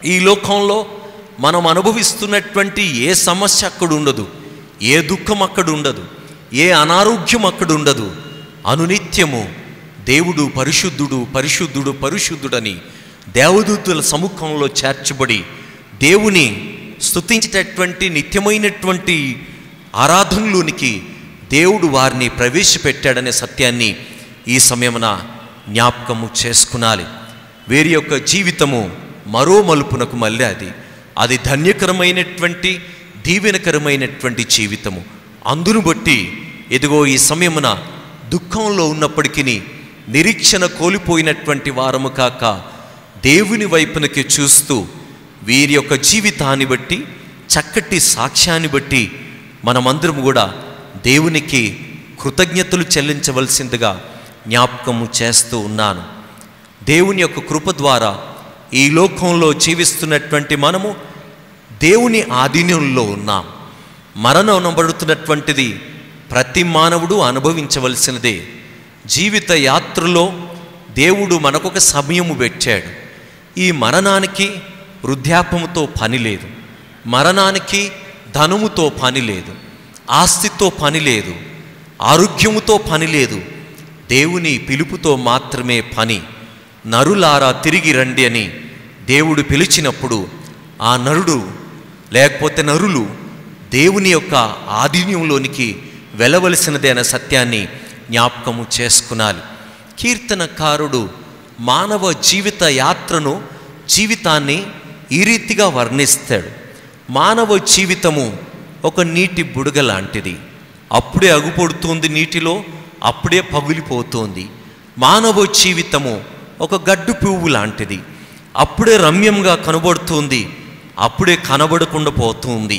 ఈ లోకంలో మనం అనుభవిస్తున్నటువంటి ఏ సమస్య అక్కడ ఉండదు ఏ దుఃఖం అక్కడ ఉండదు ఏ అనారోగ్యం అక్కడ ఉండదు అనునిత్యము దేవుడు పరిశుద్ధుడు పరిశుద్ధుడు పరిశుద్ధుడని దేవదూతుల సముఖంలో చేర్చబడి దేవుని స్తుతించేటటువంటి నిత్యమైనటువంటి ఆరాధనలోనికి దేవుడు వారిని ప్రవేశపెట్టాడనే సత్యాన్ని ఈ సమయమున జ్ఞాపకము చేసుకునాలి వీరి యొక్క జీవితము మరో మలుపునకు మళ్ళీ అది అది ధన్యకరమైనటువంటి దీవెనకరమైనటువంటి జీవితము అందును బట్టి ఎదుగో ఈ సమయమున దుఃఖంలో ఉన్నప్పటికీ నిరీక్షణ కోల్పోయినటువంటి వారము కాక దేవుని వైపునకి చూస్తూ వీరి యొక్క జీవితాన్ని బట్టి చక్కటి సాక్ష్యాన్ని బట్టి మనమందరం కూడా దేవునికి కృతజ్ఞతలు చెల్లించవలసిందిగా జ్ఞాపకము చేస్తూ ఉన్నాను దేవుని యొక్క కృప ద్వారా ఈ లోకంలో జీవిస్తున్నటువంటి మనము దేవుని ఆధీనంలో ఉన్నాం మరణం అనబడుతున్నటువంటిది ప్రతి మానవుడు అనుభవించవలసినదే జీవిత యాత్రలో దేవుడు మనకొక సమయము పెట్టాడు ఈ మరణానికి వృద్ధాపముతో పని లేదు మరణానికి ధనముతో పని లేదు ఆస్తితో పని లేదు ఆరోగ్యముతో పని లేదు దేవుని పిలుపుతో మాత్రమే పని నరులారా తిరిగి రండి అని దేవుడు పిలిచినప్పుడు ఆ నరుడు లేకపోతే నరులు దేవుని యొక్క ఆధీన్యంలోనికి వెళ్ళవలసినదే అనే సత్యాన్ని జ్ఞాపకము చేసుకునాలి కీర్తనకారుడు మానవ జీవిత యాత్రను జీవితాన్ని ఈ రీతిగా వర్ణిస్తాడు మానవ జీవితము ఒక నీటి బుడగ లాంటిది అప్పుడే అగుపడుతుంది నీటిలో అప్పుడే పగిలిపోతుంది మానవ జీవితము ఒక గడ్డు పువ్వు లాంటిది అప్పుడే రమ్యంగా కనబడుతుంది అప్పుడే కనబడకుండా పోతుంది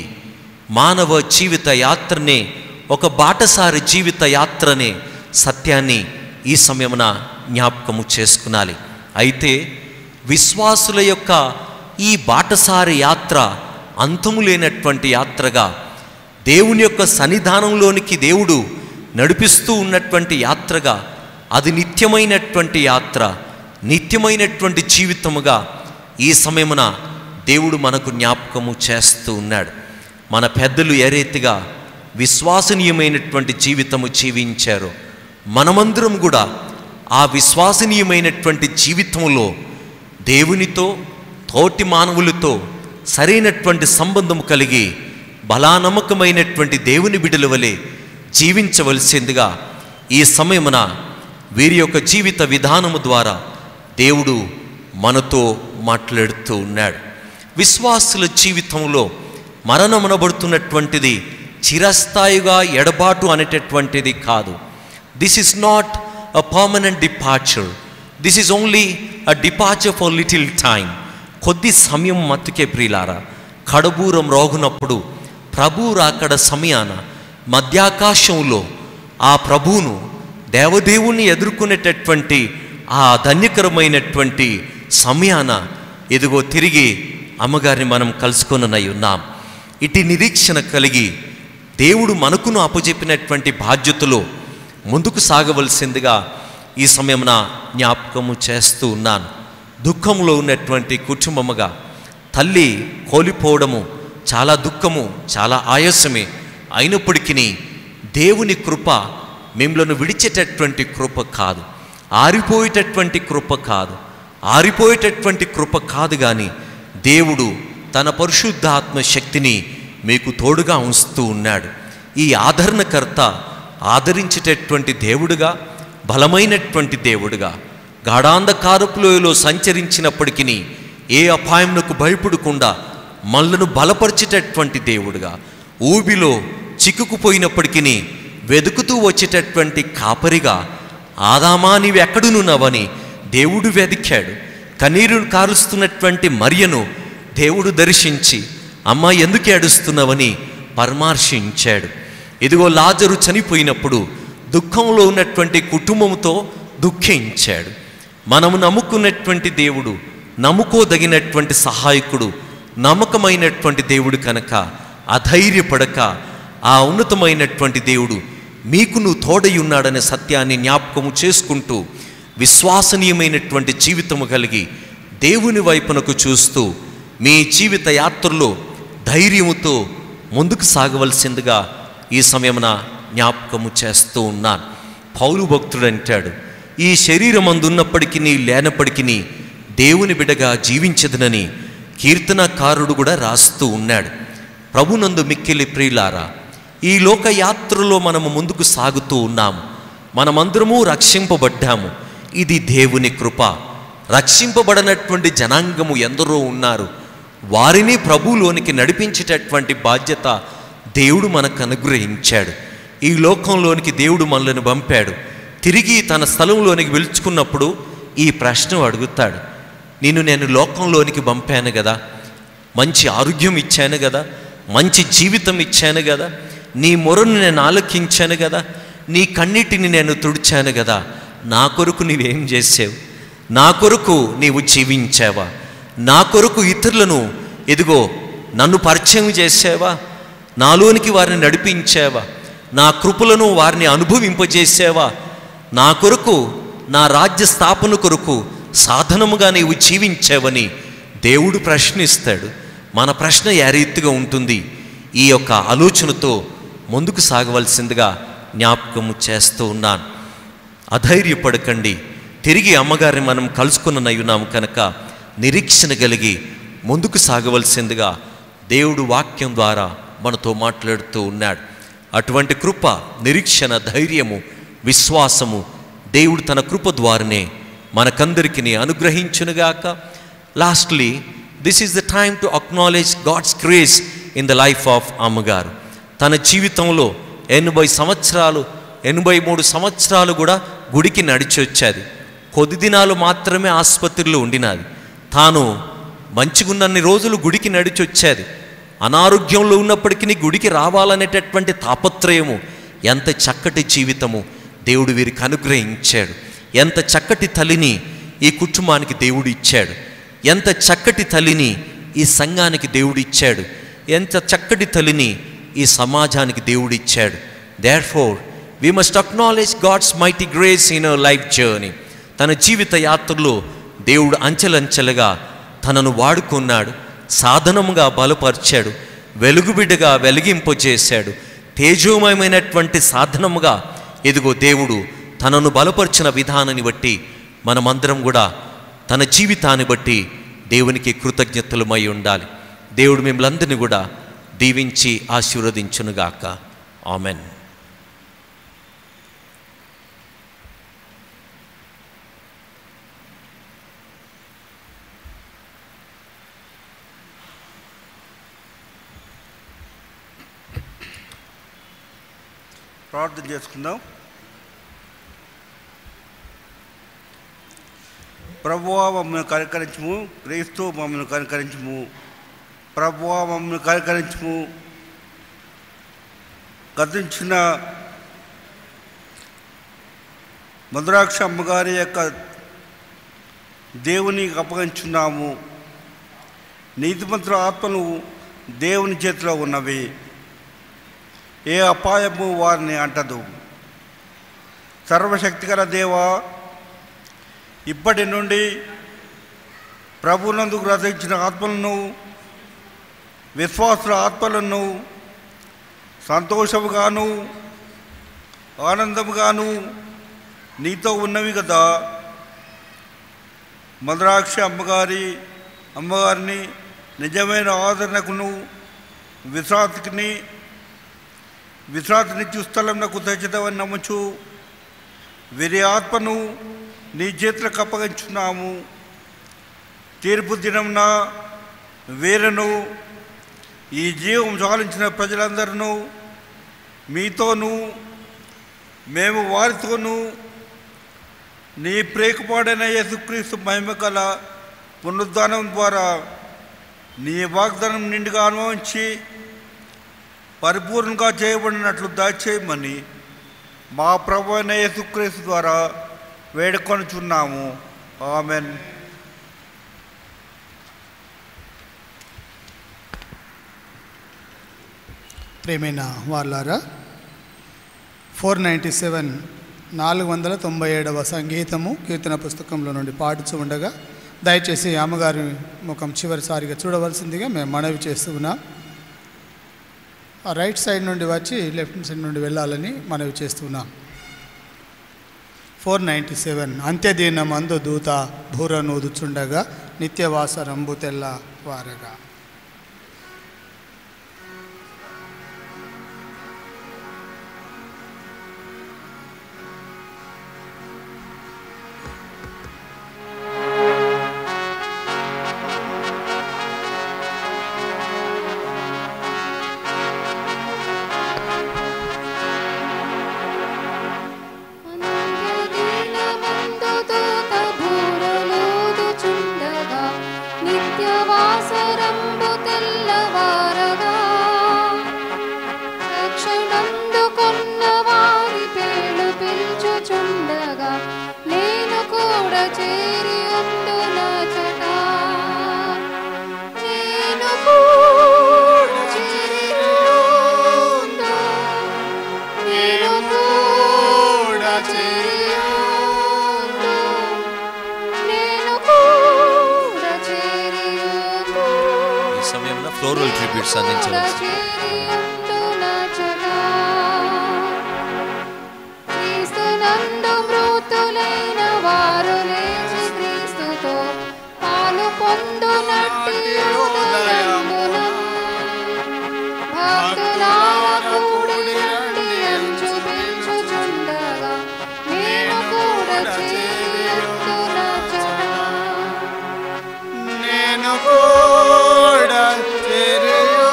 మానవ జీవిత యాత్రనే ఒక బాటసారి జీవిత యాత్రనే సత్యాన్ని ఈ సమయమున జ్ఞాపకము చేసుకునాలి అయితే విశ్వాసుల యొక్క ఈ బాటసారి యాత్ర అంతము లేనటువంటి యాత్రగా దేవుని యొక్క సన్నిధానంలోనికి దేవుడు నడిపిస్తూ ఉన్నటువంటి యాత్రగా అది నిత్యమైనటువంటి యాత్ర నిత్యమైనటువంటి జీవితముగా ఈ సమయమున దేవుడు మనకు జ్ఞాపకము చేస్తూ ఉన్నాడు మన పెద్దలు ఏ రీతిగా విశ్వాసనీయమైనటువంటి జీవితము జీవించారో మనమందరం కూడా ఆ విశ్వాసనీయమైనటువంటి జీవితంలో దేవునితో తోటి మానవులతో సరైనటువంటి సంబంధం కలిగి బలానమ్మకమైనటువంటి దేవుని బిడల వలె జీవించవలసిందిగా ఈ సమయమున వీరి యొక్క జీవిత విధానము ద్వారా దేవుడు మనతో మాట్లాడుతూ ఉన్నాడు విశ్వాసుల జీవితంలో మరణమనబడుతున్నటువంటిది చిరస్థాయిగా ఎడబాటు అనేటటువంటిది కాదు this is not a permanent departure this is only a departure for little time కొద్ది సమయం మత్తుకే ప్రియులారా కడబూరం రోగునప్పుడు ప్రభు రాకడ సమయాన మధ్యాకాశంలో ఆ ప్రభువును దేవదేవుణ్ణి ఎదుర్కొనేటటువంటి ఆ ధన్యకరమైనటువంటి సమయాన ఎదుగో తిరిగి అమ్మగారిని మనం కలుసుకొననై ఉన్నాం ఇటు నిరీక్షణ కలిగి దేవుడు మనకును అప్పచెప్పినటువంటి బాధ్యతలో ముందుకు సాగవలసిందిగా ఈ సమయమున జ్ఞాపకము చేస్తూ ఉన్నాను దుఃఖంలో ఉన్నటువంటి కుటుంబముగా తల్లి కోల్పోవడము చాలా దుఃఖము చాలా ఆయాసమే అయినప్పటికీ దేవుని కృప మిమ్మలను విడిచేటటువంటి కృప కాదు ఆరిపోయేటటువంటి కృప కాదు ఆరిపోయేటటువంటి కృప కాదు కానీ దేవుడు తన పరిశుద్ధాత్మ శక్తిని మీకు తోడుగా ఉంచుతూ ఉన్నాడు ఈ ఆదరణకర్త ఆదరించేటటువంటి దేవుడుగా బలమైనటువంటి దేవుడుగా గాఢాంధకారపు లోయలో సంచరించినప్పటికీ ఏ అపాయమునకు భయపడకుండా మనలను బలపరిచేటటువంటి దేవుడుగా ఊబిలో చిక్కుకుపోయినప్పటికీ వెతుకుతూ వచ్చేటటువంటి కాపరిగా ఆదామా నీవు ఎక్కడునున్నావని దేవుడు వెదికాడు కన్నీరు కారుస్తున్నటువంటి మరియను దేవుడు దర్శించి అమ్మ ఎందుకు ఏడుస్తున్నావని పరామర్శించాడు ఇదిగో లాజరు చనిపోయినప్పుడు దుఃఖంలో ఉన్నటువంటి కుటుంబంతో దుఃఖించాడు మనము నమ్ముకున్నటువంటి దేవుడు నమ్ముకోదగినటువంటి సహాయకుడు నమ్మకమైనటువంటి దేవుడు కనుక అధైర్యపడక ఆ ఉన్నతమైనటువంటి దేవుడు మీకు నువ్వు తోడై ఉన్నాడనే సత్యాన్ని జ్ఞాపకము చేసుకుంటూ విశ్వాసనీయమైనటువంటి జీవితము కలిగి దేవుని వైపునకు చూస్తూ మీ జీవిత యాత్రలో ధైర్యముతో ముందుకు సాగవలసిందిగా ఈ సమయమున జ్ఞాపకము చేస్తూ ఉన్నాను పౌలు భక్తుడు అంటాడు ఈ శరీరం అందున్నప్పటికీ లేనప్పటికీ దేవుని బిడగా జీవించదునని కీర్తనకారుడు కూడా రాస్తూ ఉన్నాడు ప్రభునందు మిక్కిలి ప్రియులారా ఈ లోక యాత్రలో మనము ముందుకు సాగుతూ ఉన్నాము మనమందరము రక్షింపబడ్డాము ఇది దేవుని కృప రక్షింపబడనటువంటి జనాంగము ఎందరో ఉన్నారు వారిని ప్రభువులోనికి నడిపించేటటువంటి బాధ్యత దేవుడు మనకు అనుగ్రహించాడు ఈ లోకంలోనికి దేవుడు మనల్ని పంపాడు తిరిగి తన స్థలంలోనికి పిలుచుకున్నప్పుడు ఈ ప్రశ్న అడుగుతాడు నిన్ను నేను లోకంలోనికి పంపాను కదా మంచి ఆరోగ్యం ఇచ్చాను కదా మంచి జీవితం ఇచ్చాను కదా నీ మొరను నేను ఆలకించాను కదా నీ కన్నిటిని నేను తుడిచాను కదా నా కొరకు నీవేం చేసావు నా కొరకు నీవు జీవించావా నా కొరకు ఇతరులను ఎదిగో నన్ను పరిచయం చేసావా నాలోనికి వారిని నడిపించావా నా కృపలను వారిని అనుభవింపజేసావా నా కొరకు నా రాజ్య స్థాపన కొరకు సాధనముగా నీవు జీవించావని దేవుడు ప్రశ్నిస్తాడు మన ప్రశ్న ఏ రీతిగా ఉంటుంది ఈ యొక్క ఆలోచనతో ముందుకు సాగవలసిందిగా జ్ఞాపకము చేస్తూ ఉన్నాను అధైర్యపడకండి తిరిగి అమ్మగారిని మనం కలుసుకున్ననయ్యున్నాము కనుక నిరీక్షణ కలిగి ముందుకు సాగవలసిందిగా దేవుడు వాక్యం ద్వారా మనతో మాట్లాడుతూ ఉన్నాడు అటువంటి కృప నిరీక్షణ ధైర్యము విశ్వాసము దేవుడు తన కృప ద్వారానే మనకందరికి అనుగ్రహించునుగాక lastly this is the time to acknowledge God's grace in the life of అమ్మగారు తన జీవితంలో ఎనభై సంవత్సరాలు ఎనభై మూడు సంవత్సరాలు కూడా గుడికి నడిచి వచ్చేది కొద్ది దినాలు మాత్రమే ఆసుపత్రిలో ఉండినది తాను మంచిగున్నన్ని రోజులు గుడికి నడిచి వచ్చేది అనారోగ్యంలో ఉన్నప్పటికీ గుడికి రావాలనేటటువంటి తాపత్రయము ఎంత చక్కటి జీవితము దేవుడు వీరికి అనుగ్రహించాడు ఎంత చక్కటి తల్లిని ఈ కుటుంబానికి దేవుడు ఇచ్చాడు ఎంత చక్కటి తల్లిని ఈ సంఘానికి దేవుడు ఇచ్చాడు ఎంత చక్కటి తల్లిని ఈ సమాజానికి దేవుడు ఇచ్చాడు therefore we must acknowledge God's mighty grace in our life journey తన జీవిత యాత్రలో దేవుడు అంచెలంచెలుగా తనను వాడుకున్నాడు సాధనముగా బలపరిచాడు వెలుగుబిడ్డగా వెలిగింపజేశాడు తేజోమయమైనటువంటి సాధనముగా ఎదుగో దేవుడు తనను బలపరిచిన విధానాన్ని బట్టి మనమందరం కూడా తన జీవితాన్ని బట్టి దేవునికి కృతజ్ఞతలమై ఉండాలి దేవుడు మిమ్మల్ందరినీ కూడా దీవించి ఆశీర్వదించునుగాక ఆమెన్ ప్రార్థన చేసుకుందాం ప్రభువా మమ్మల్ని కనికరించము క్రీస్తు మమ్మల్ని కనికరించము ప్రభువా మమ్మల్ని కనికరించము గతించిన మధురాక్ష అమ్మగారి యొక్క దేవునికి అప్పగించున్నాము నీతిమంతుల ఆత్మలు దేవుని చేతిలో ఉన్నవి ఏ అపాయము వారిని అంటదు సర్వశక్తిగల దేవా ఇప్పటి నుండి ప్రభునందు గ్రహించిన ఆత్మలను విశ్వాసుల ఆత్మలను సంతోషముగాను ఆనందముగాను నీతో ఉన్నవి కదా మధురాక్ష అమ్మగారి అమ్మగారిని నిజమైన ఆదరణకును విశ్రాంతికి విశ్రాంతినిచ్చు స్థలంలో తెచ్చదవని నమ్మచ్చు వీరి ఆత్మను నీ చేతులకు అప్పగించున్నాము తీర్పు దినంన వీరను ఈ జీవం చాలించిన ప్రజలందరూ మీతోనూ మేము వారితోనూ నీ ప్రేకపాడైన యేసుక్రీస్తు మహిమ కల పునరుద్ధానం ద్వారా నీ వాగ్దానం నిండుగా అనుభవించి పరిపూర్ణంగా చేయబడినట్లు దయచేయమని మా ప్రభు అయిన యేసుక్రీస్తు ద్వారా వేడుకొనుచున్నాము ఆమెన్ ప్రేమైన వాళ్ళారా ఫోర్ నైంటీ సెవెన్ నాలుగు వందల తొంభై ఏడవ సంగీతము కీర్తన పుస్తకంలో నుండి పాడుచు ఉండగా దయచేసి అమ్మగారి ముఖం చివరిసారిగా చూడవలసిందిగా మేము మనవి చేస్తూ ఉన్నాం ఆ రైట్ సైడ్ నుండి వచ్చి లెఫ్ట్ సైడ్ నుండి వెళ్ళాలని మనవి చేస్తున్నాం ఫోర్ నైంటీ సెవెన్ అంత్యదీనమందు దూత భూరనూదుచుండగా నిత్యవాస రంబు తెల్ల వారగా అంత్యదినమందు దూత భూరలోదుచుండగా, నిత్యవాసరంబు తెల్లవారగా. రక్షణందుకొన్న వారి పేర్లు పిలుచుచుండగా, నేను కూడా చేరి ఉండునచట. నేను కూడా చేరి ఉండు. నేను కూడా చేరియుండు. నేను కూడా చేరియుండు. ఈ సమయంలో ఫ్లోరల్ ట్రిబ్యూట్స్ అందించవచ్చు చేరియుండునచట. క్రీస్తునందు మృతులైన వారు లేచి క్రీస్తుతో పాలు పొందునట్టి ఉదయమున భక్తులారా కూడి రండి అని చూపించుచుండగా నేను కూడా చేరియుండునచట. నేను కూడా చేరియు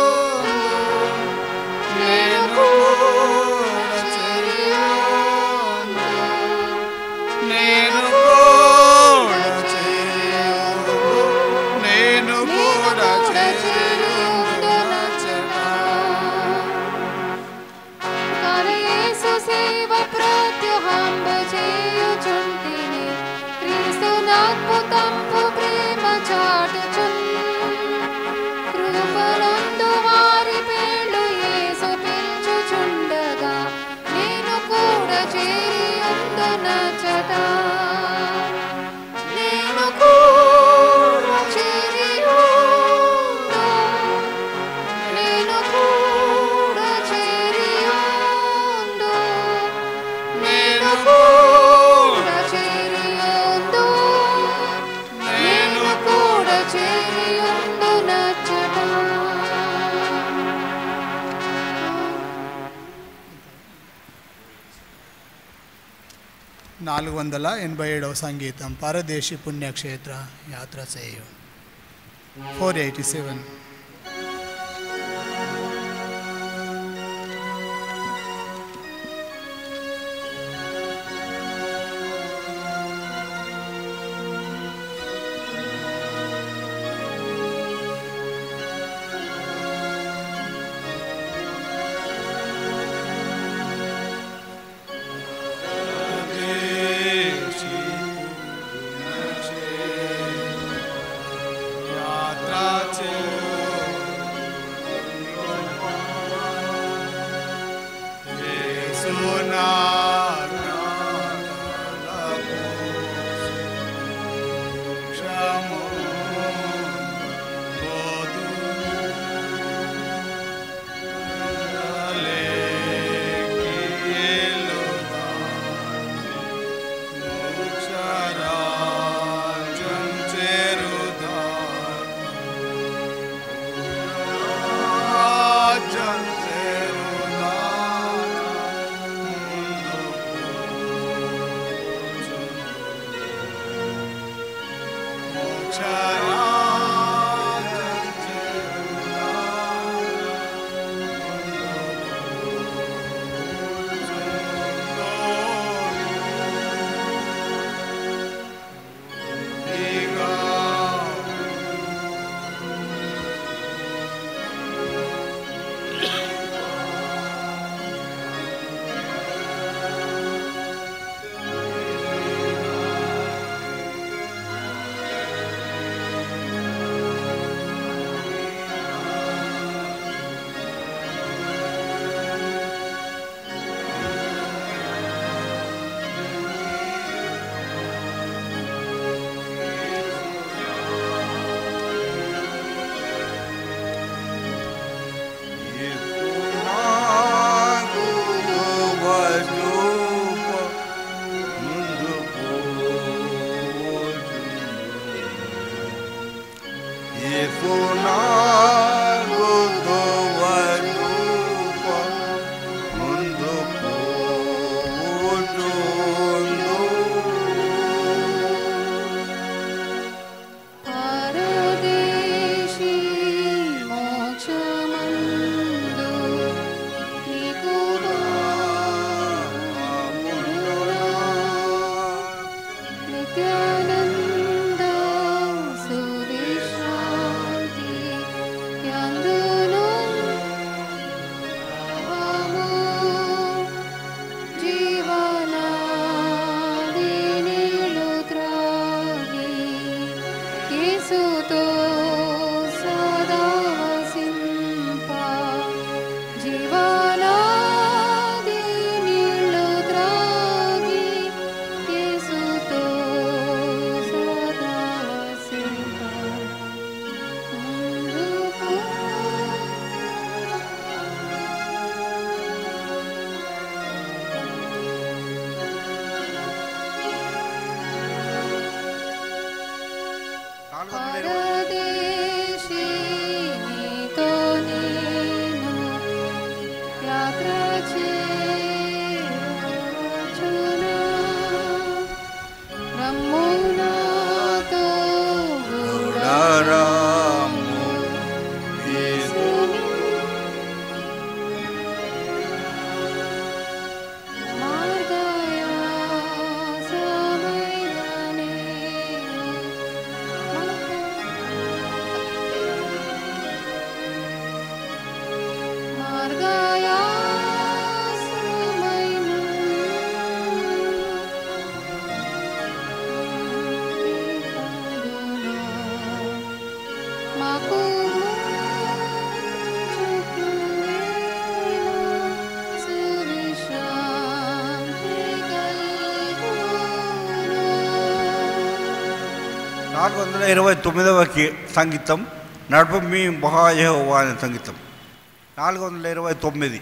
నేను కూడా చేరియుండు. నేను కూడా చేరియు నేను కూడా చేరియు కానీ యేసు సేవ ప్రత్యుహంబు చేయుచుంటిని క్రీస్తు అద్భుతంపు ప్రేమ చాటుచున్ కృపలందు వారి పేర్లు యేసు పిలుచుచుండగా నేను కూడా చేరియుందునచట నేను కూడా చేరియుండు నేను కూడా చేరియుండు నేను కూడా చేరియుండు నేను కూడా చేరియుండు నచ్చట నాలుగు వందల ఎనభై ఏడవ సంగీతం పరదేశి పుణ్యక్షేత్ర యాత్ర చేయు ఫోర్ ఎయిటీ సెవెన్ రాజ్యం చేరుదా యేసునాగు దోవరూప ముందు పోవుచుందు. పరదేశీ మోక్షమందు నీకు నిత్యానంద సువిశ్రాంతి యందును భావము జీవనాది నీళ్ళు త్రాగి యేసుతో సదా వసింప జీవనాది నీళ్ళు త్రాగి యేసుతో సదా వసింప ముందుకు నాలుగు వందల ఇరవై పరదేశీ నీతో నేను యాత్ర చేయుచున్నా. రమ్ము నాతో కూడా రాము యేసు మార్గయాసమైననే మాకు సువిశ్రాంతి కలుగును. నాలుగు వందల ఇరవై తొమ్మిదవ కీ- సంగీతం నడుపు మీ మహాయహోవా అనే సంగీతం నాలుగు వందల ఇరవై తొమ్మిది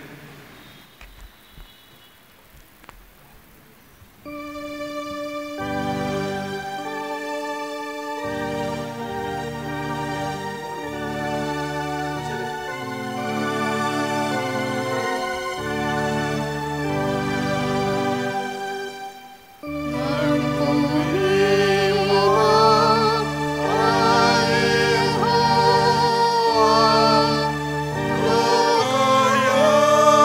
నడుపు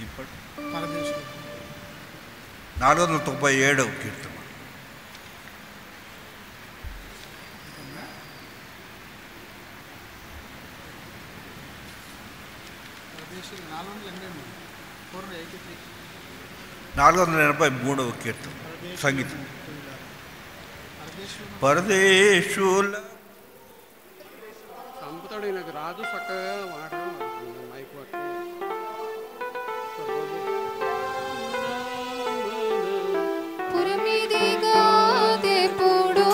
ఇప్పుడు పరదేశులు నాలుగు వందల తొంభై ఏడవ కీర్తన పరదేశులు నాలుగు వందల ఎనభై మూడు ఫోర్ హండ్రెడ్ ఎయిటీ త్రీ నాలుగు వందల ఎనభై మూడవ కీర్తన సంగీతం పరదేశులు పరదేశుల చంపుతాడు నాకు రాదు చక్కగా మాట్లాడడం మైక్ పట్టి పురమిదిగా దెప్పుడు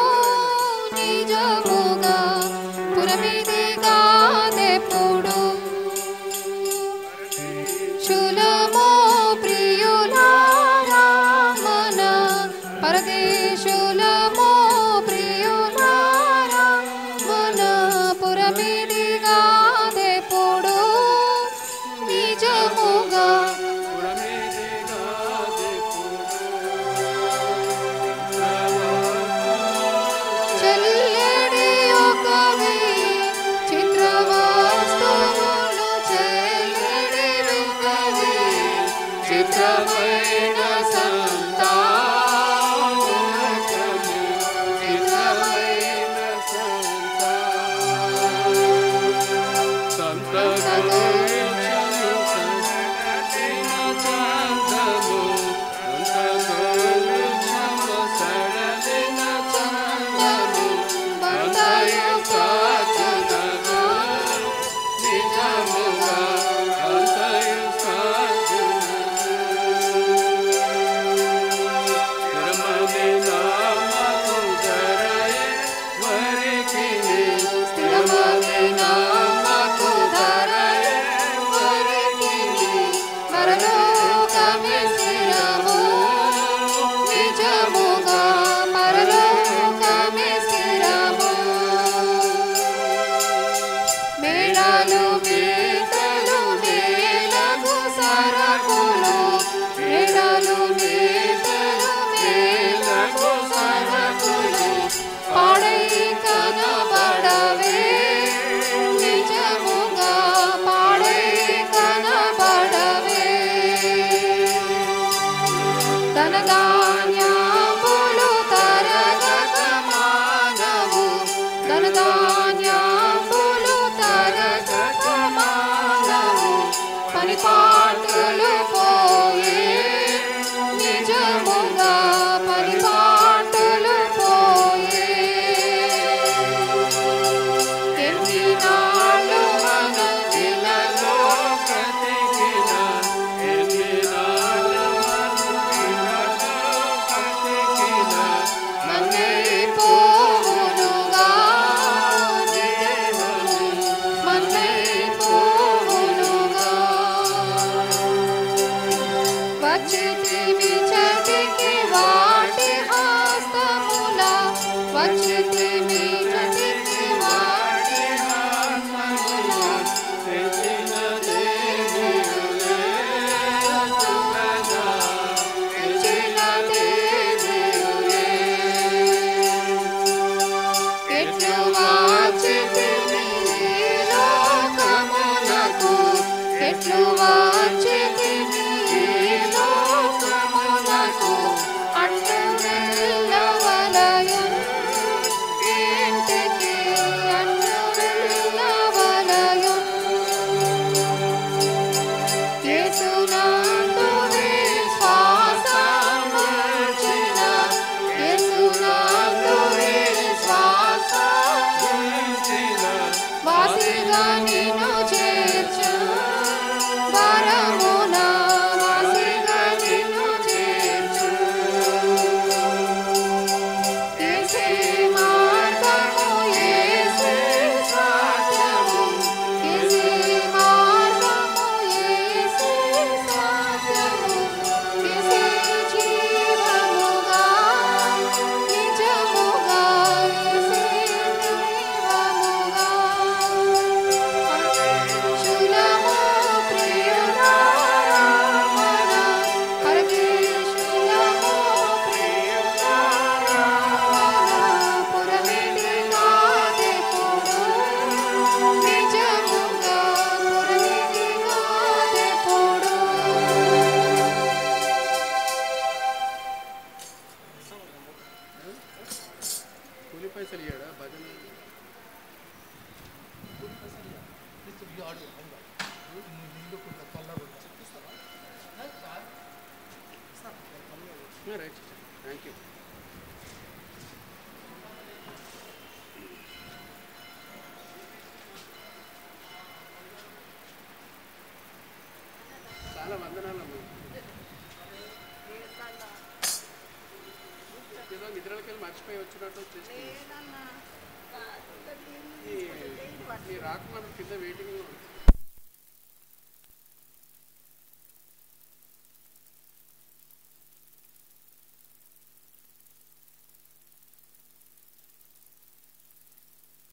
నిజముగా పురమిదిగా దెప్పుడు శులమో ప్రియులారా మన పరదేశులమో ప్రియులారా మన పురమిదిగా దెప్పుడు నిజముగా చెల్లెడి ఒకవి చిత్రవస్తువులు చెల్లెడి ఒకవి చిత్రమైన సంతానము చిత్రమైన సంతానము బంధయు సాధనము నిజముగా స్థిరమని నామకు ధరయ వరకిని పరలోకమే స్థిరము నిజముగా పరలోకమే స్థిరము మేడాలు మేతలు మేలకు సరకులు మేడాలు మేతలు మేలకు సరకులు పాడై కనబడవే నిజముగా పాడై కనబడవే ధనధాన్యములు తరగక మానవు ధనధాన్యములు తరగక మానవు పరిపాటులు పోయే నిజముగా పరిపాటులు పోయే ఎన్ని నాళ్ళు మన ఇళ్ళలో మంగై పోవునుగా మంగై పోవునుగా రైట్ థ్యాంక్ యూ చాలా వందనాలమ్మా ఏదో నిద్రలకి వెళ్ళి మర్చిపోయి వచ్చినట్టు వచ్చేసి మీ రాకుండా కింద వెయిటింగ్